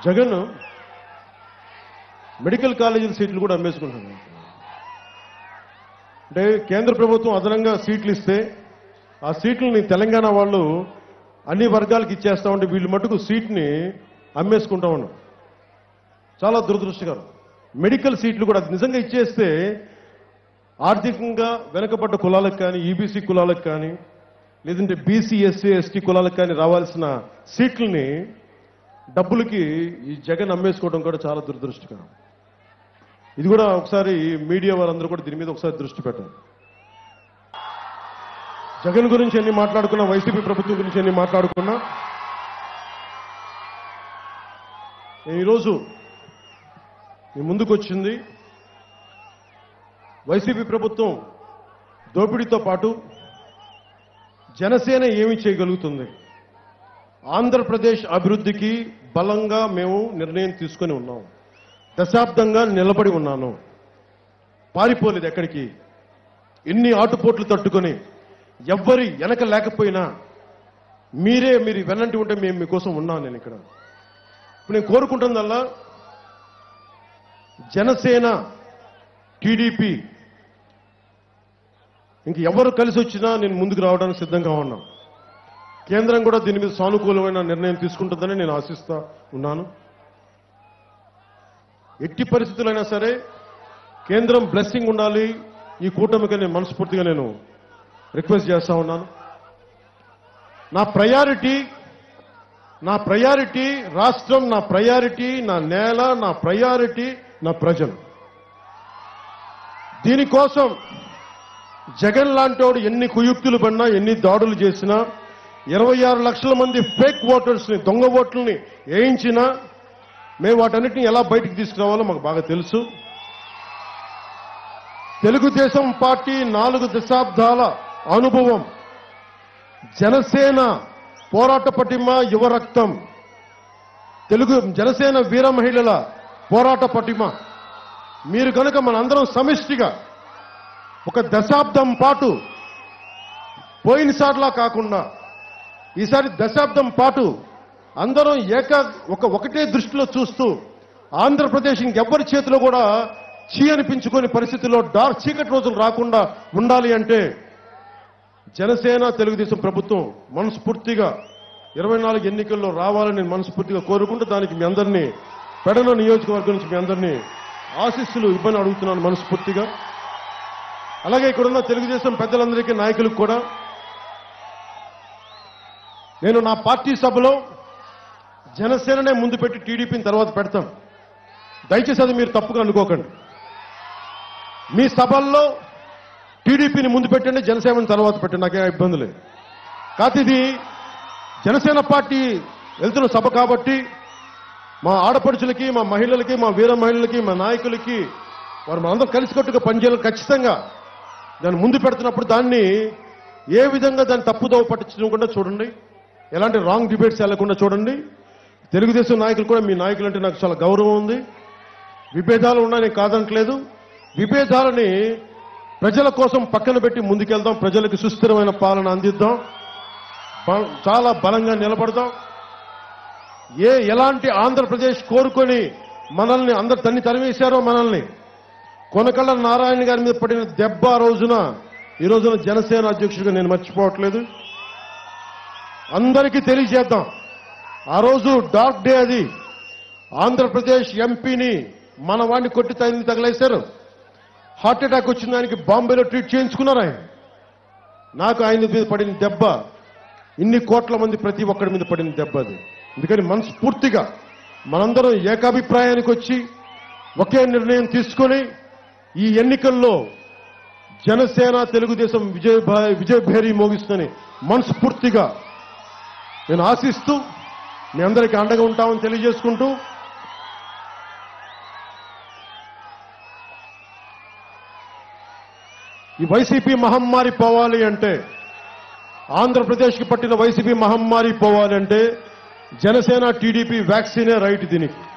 Jagan medical కాలేజీల సీట్లు కూడా అమ్మేసుకుంటున్నాడు అంటే కేంద్ర ప్రభుత్వం అదనంగా సీట్లు ఇస్తే ఆ సీట్లని తెలంగాణ వాళ్ళు అన్ని వర్గాలకు ఇచ్చేస్తా ఉంటే వీళ్ళు మటుకు సీట్ని అమ్మేసుకుంటా ఉన్నాం చాలా దురదృష్టకరం మెడికల్ సీట్లు కూడా అది నిజంగా ఇచ్చేస్తే ఆర్థికంగా వెనుకబడ్డ కులాలకు కానీ ఈబీసీ కులాలకు కానీ లేదంటే బీసీ ఎస్సీ ఎస్టీ కులాలకు కానీ రావాల్సిన సీట్లని డబ్బులకి ఈ జగన్ అమ్మేసుకోవడం కూడా చాలా దురదృష్టకరం ఇది కూడా ఒకసారి మీడియా వారందరూ కూడా దీని మీద ఒకసారి దృష్టి పెట్టాలి జగన్ గురించి ఎన్ని మాట్లాడుకున్నా వైసీపీ ప్రభుత్వం గురించి ఎన్ని మాట్లాడుకున్నా నేను ఈరోజు మీ ముందుకు వచ్చింది వైసీపీ ప్రభుత్వం దోపిడీతో పాటు జనసేన ఏమి చేయగలుగుతుంది ఆంధ్రప్రదేశ్ అభివృద్ధికి బలంగా మేము నిర్ణయం తీసుకొని ఉన్నాం దశాబ్దంగా నిలబడి ఉన్నాను పారిపోలేదు ఎక్కడికి ఎన్ని ఆటుపోట్లు తట్టుకొని ఎవ్వరి వెనక లేకపోయినా మీరే మీరు వెనంటి ఉంటే మేము మీకోసం ఉన్నాను నేను ఇక్కడ ఇప్పుడు నేను కోరుకుంటుందల్లా జనసేన టీడీపీ ఇంక ఎవరు కలిసి వచ్చినా నేను ముందుకు రావడానికి సిద్ధంగా ఉన్నా కేంద్రం కూడా దీని మీద సానుకూలమైన నిర్ణయం తీసుకుంటుందని నేను ఆశిస్తా ఉన్నాను ఎట్టి పరిస్థితులైనా సరే కేంద్రం బ్లెస్సింగ్ ఉండాలి ఈ కూటమికి నేను మనస్ఫూర్తిగా నేను రిక్వెస్ట్ చేస్తా ఉన్నాను నా ప్రయారిటీ నా ప్రయారిటీ రాష్ట్రం నా ప్రయారిటీ నా నేల నా ప్రయారిటీ నా ప్రజలు దీనికోసం జగన్ లాంటోడు ఎన్ని కుయుక్తులు పడినా ఎన్ని దాడులు చేసినా ఇరవై ఆరు లక్షల మంది ఫేక్ ఓటర్స్ ని దొంగ ఓట్లని వేయించినా మేము వాటన్నిటిని ఎలా బయటికి తీసుకురావాలో మాకు బాగా తెలుసు తెలుగుదేశం పార్టీ నాలుగు దశాబ్దాల అనుభవం జనసేన పోరాట పటిమ యువ రక్తం తెలుగు జనసేన వీర మహిళల పోరాట పటిమ మీరు కనుక మనందరం సమిష్టిగా ఒక దశాబ్దం పాటు పోయినసారిలా కాకుండా ఈసారి దశాబ్దం పాటు అందరం ఏక ఒక ఒకటే దృష్టిలో చూస్తూ ఆంధ్రప్రదేశ్ ఇంకెవ్వరి చేతిలో కూడా చీ అనిపించుకునే పరిస్థితిలో డార్క్ చీకటి రోజులు రాకుండా ఉండాలి అంటే జనసేన తెలుగుదేశం ప్రభుత్వం మనస్ఫూర్తిగా ఇరవై నాలుగు ఎన్నికల్లో రావాలని నేను మనస్ఫూర్తిగా కోరుకుంటూ దానికి మీ అందరినీ పెడన నియోజకవర్గం నుంచి మీ అందరినీ ఆశీస్సులు ఇబ్బంది అడుగుతున్నాను మనస్ఫూర్తిగా అలాగే ఇక్కడున్న తెలుగుదేశం పెద్దలందరికీ నాయకులకు కూడా నేను నా పార్టీ సభలో జనసేననే ముందు పెట్టి టీడీపీని తర్వాత పెడతాం దయచేసి అది మీరు తప్పుగా అనుకోకండి మీ సభల్లో టీడీపీని ముందు పెట్టండి జనసేనని తర్వాత పెట్టండి నాకేం ఇబ్బంది లేదు కాకపోతే ఇది జనసేన పార్టీ వెళ్తున్న సభ కాబట్టి మా ఆడపడుచులకి మా మహిళలకి మా వీర మహిళలకి మా నాయకులకి వారు మనందరం కలిసికట్టుగా పనిచేయాలి ఖచ్చితంగా దాన్ని ముందు పెడుతున్నప్పుడు దాన్ని ఏ విధంగా దాన్ని తప్పుదోవ పట్టించకుండా చూడండి ఎలాంటి రాంగ్ డిబేట్స్ వెళ్లకుండా చూడండి తెలుగుదేశం నాయకులు కూడా మీ నాయకులు అంటే నాకు చాలా గౌరవం ఉంది విభేదాలు ఉన్నాయని కాదనట్లేదు విభేదాలని ప్రజల కోసం పక్కన పెట్టి ముందుకెళ్దాం ప్రజలకు సుస్థిరమైన పాలన అందిద్దాం బ- చాలా బలంగా నిలబడదాం ఏ ఎలాంటి ఆంధ్రప్రదేశ్ కోరుకొని మనల్ని అందరు తన్ని తరివేశారో మనల్ని కొనకళ్ళ నారాయణ గారి మీద పడిన దెబ్బ ఆ రోజున ఈ రోజున జనసేన అధ్యక్షుడిగా నేను మర్చిపోవట్లేదు అందరికీ తెలియజేద్దాం ఆ రోజు డార్క్ డే అది ఆంధ్రప్రదేశ్ ఎంపీని మన వాడిని కొట్టి తగిలి తగిలేశారు హార్ట్ అటాక్ వచ్చిన దానికి బాంబేలో ట్రీట్ చేయించుకున్నారు ఆయన నాకు ఆయన మీద పడిన దెబ్బ ఇన్ని కోట్ల మంది ప్రతి ఒక్కడి మీద పడిన దెబ్బ అది అందుకని మనస్ఫూర్తిగా మనందరం ఏకాభిప్రాయానికి వచ్చి ఒకే నిర్ణయం తీసుకొని ఈ ఎన్నికల్లో జనసేన తెలుగుదేశం విజయ విజయభేరి మోగిస్తుందని మనస్ఫూర్తిగా నేను ఆశిస్తూ మీ అందరికీ అండగా ఉంటామని తెలియజేసుకుంటూ ఈ వైసీపీ మహమ్మారి పోవాలి అంటే ఆంధ్రప్రదేశ్కి పట్టిన వైసీపీ మహమ్మారి పోవాలి అంటే జనసేన టీడీపీ వ్యాక్సినే రైట్ దీనికి